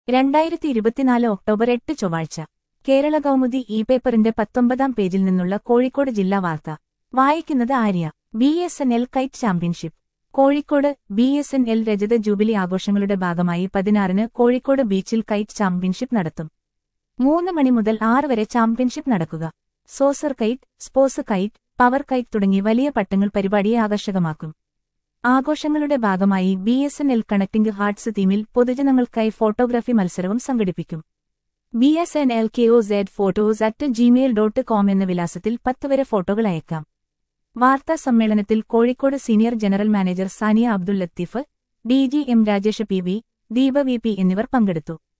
രണ്ടായിരത്തി ഇരുപത്തിനാല് ഒക്ടോബർ എട്ട് ചൊവ്വാഴ്ച കേരള കൗമുദി ഇ പേപ്പറിന്റെ പത്തൊമ്പതാം പേജിൽ നിന്നുള്ള കോഴിക്കോട് ജില്ലാ വാർത്ത വായിക്കുന്നത് Arya B S N L kite championship Kozhikode B S N L രജത ജൂബിലി ആഘോഷങ്ങളുടെ ഭാഗമായി പതിനാറിന് കോഴിക്കോട് ബീച്ചിൽ കൈറ്റ് ചാമ്പ്യൻഷിപ്പ് നടത്തും മൂന്ന് മണി മുതൽ ആറ് വരെ ചാമ്പ്യൻഷിപ്പ് നടക്കുക സോസർ കൈറ്റ് സ്പോസ് കൈറ്റ് പവർ കൈറ്റ് തുടങ്ങി വലിയ പട്ടങ്ങൾ പരിപാടിയെ ആകർഷകമാക്കും ആഘോഷങ്ങളുടെ ഭാഗമായി B S N L connecting hearts തീമിൽ പൊതുജനങ്ങൾക്കായി ഫോട്ടോഗ്രാഫി മത്സരവും സംഘടിപ്പിക്കും B S N L K O Z photos at Gmail dot com എന്ന വിലാസത്തിൽ പത്ത് വരെ ഫോട്ടോകൾ അയക്കാം വാർത്താ സമ്മേളനത്തിൽ Kozhikode senior general manager Saniya Abdul Latheef D G M Rajesh P V Deepa V P എന്നിവർ പങ്കെടുത്തു